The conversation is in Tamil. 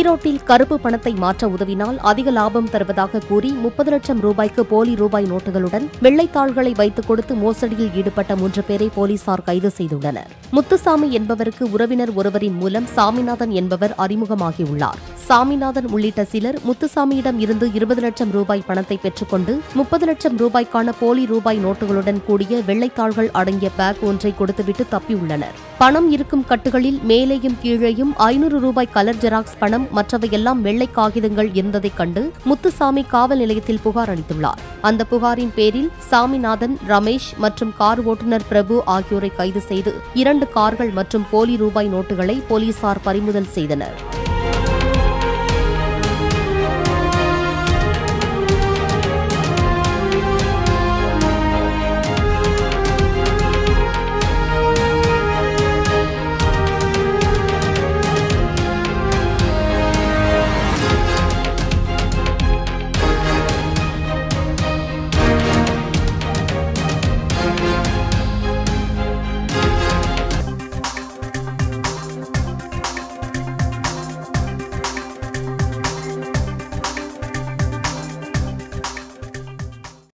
ஈரோட்டில் கருப்பு பணத்தை மாற்ற உதவினால் அதிக லாபம் தருவதாக கூறி முப்பது லட்சம் ரூபாய்க்கு போலி ரூபாய் நோட்டுகளுடன் வெள்ளைத்தாள்களை வைத்துக் கொடுத்து மோசடியில் ஈடுபட்ட மூன்று பேரை போலீசார் கைது செய்துள்ளனர் முத்துசாமி என்பவருக்கு உறவினர் ஒருவரின் மூலம் சாமிநாதன் என்பவர் அறிமுகமாகியுள்ளார் சாமிநாதன் உள்ளிட்ட சிலர் முத்துசாமியிடம் இருந்து இருபது லட்சம் ரூபாய் பணத்தை பெற்றுக்கொண்டு முப்பது லட்சம் ரூபாய்க்கான போலி ரூபாய் நோட்டுகளுடன் கூடிய வெள்ளைத்தாள்கள் அடங்கிய பேக் ஒன்றை கொடுத்துவிட்டு தப்பியுள்ளனர் பணம் இருக்கும் கட்டுகளில் மேலேயும் கீழேயும் ஐநூறு ரூபாய் கலர் ஜெராக்ஸ் பணம் மற்றவையெல்லாம் வெள்ளை காகிதங்கள் இருந்ததைக் கண்டு முத்துசாமி காவல் நிலையத்தில் புகார் அளித்துள்ளார் அந்த புகாரின் பேரில் சாமிநாதன் ரமேஷ் மற்றும் கார் ஓட்டுநர் பிரபு ஆகியோரை கைது செய்து இரண்டு கார்கள் மற்றும் போலி ரூபாய் நோட்டுகளை போலீசார் பறிமுதல் செய்தனர்